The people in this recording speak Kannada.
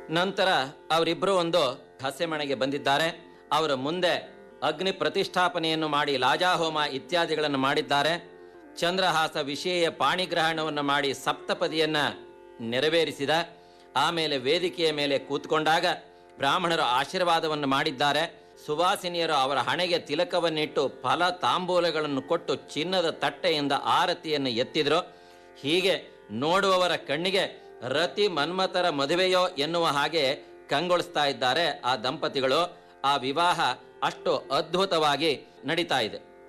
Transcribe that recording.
ನಂತರ ಅವರಿಬ್ಬರು ಒಂದು ಹಸೆಮಣೆಗೆ ಬಂದಿದ್ದಾರೆ ಅವರ ಮುಂದೆ ಅಗ್ನಿ ಪ್ರತಿಷ್ಠಾಪನೆಯನ್ನು ಮಾಡಿ ಲಾಜಾಹೋಮ ಇತ್ಯಾದಿಗಳನ್ನು ಮಾಡಿದ್ದಾರೆ ಚಂದ್ರಹಾಸ ವಿಷಯ ಪಾಣಿಗ್ರಹಣವನ್ನು ಮಾಡಿ ಸಪ್ತಪದಿಯನ್ನ ನೆರವೇರಿಸಿದ ಆಮೇಲೆ ವೇದಿಕೆಯ ಮೇಲೆ ಕೂತ್ಕೊಂಡಾಗ ಬ್ರಾಹ್ಮಣರು ಆಶೀರ್ವಾದವನ್ನು ಮಾಡಿದ್ದಾರೆ ಸುವಾಸಿನಿಯರು ಅವರ ಹಣೆಗೆ ತಿಲಕವನ್ನಿಟ್ಟು ಫಲ ತಾಂಬೂಲಗಳನ್ನು ಕೊಟ್ಟು ಚಿನ್ನದ ತಟ್ಟೆಯಿಂದ ಆರತಿಯನ್ನು ಎತ್ತಿದ್ರು ಹೀಗೆ ನೋಡುವವರ ಕಣ್ಣಿಗೆ ರತಿ ಮನ್ಮಥರ ಮದುವೆಯೋ ಎನ್ನುವ ಹಾಗೆ ಕಂಗೊಳಿಸ್ತಾ ಇದ್ದಾರೆ ಆ ದಂಪತಿಗಳು ಆ ವಿವಾಹ ಅಷ್ಟು ಅದ್ಭುತವಾಗಿ ನಡೀತಾ ಇದೆ